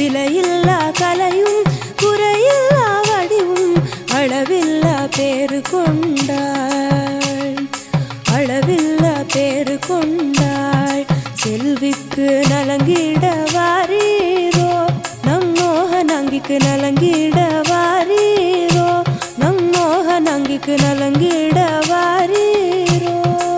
விலையில்லா கலையும் குறையில்லா வடிவும் அளவில்லா பேரு கொண்டாள் அளவில்லா பேரு கொண்டாள் செல்விக்கு நலங்கிட வாரீரோ நம் மோகனங்கிக்கு நலங்கிட வாரீரோ நம் மோகனங்கிக்கு நலங்கிட வாரீரோ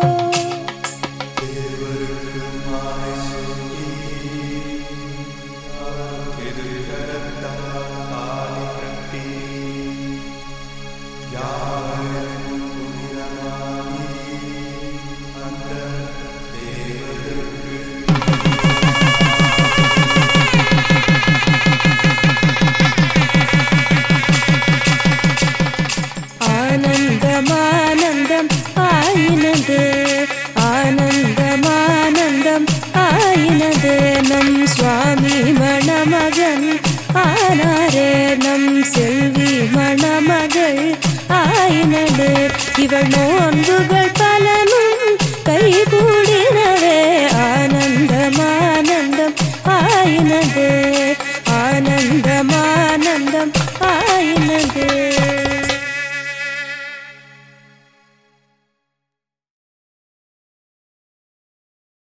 ஆனந்தமானந்தம் ஆயினது ஆனந்தமானந்தம் ஆயினது நம் சுவாமி மணமகன் ஆனாரே நம் செல்வி மணமகள் ஆயினது இவள் நோன்புகள் பலனும் கைகூடினவே ஆனந்தமானந்தம் ஆயினது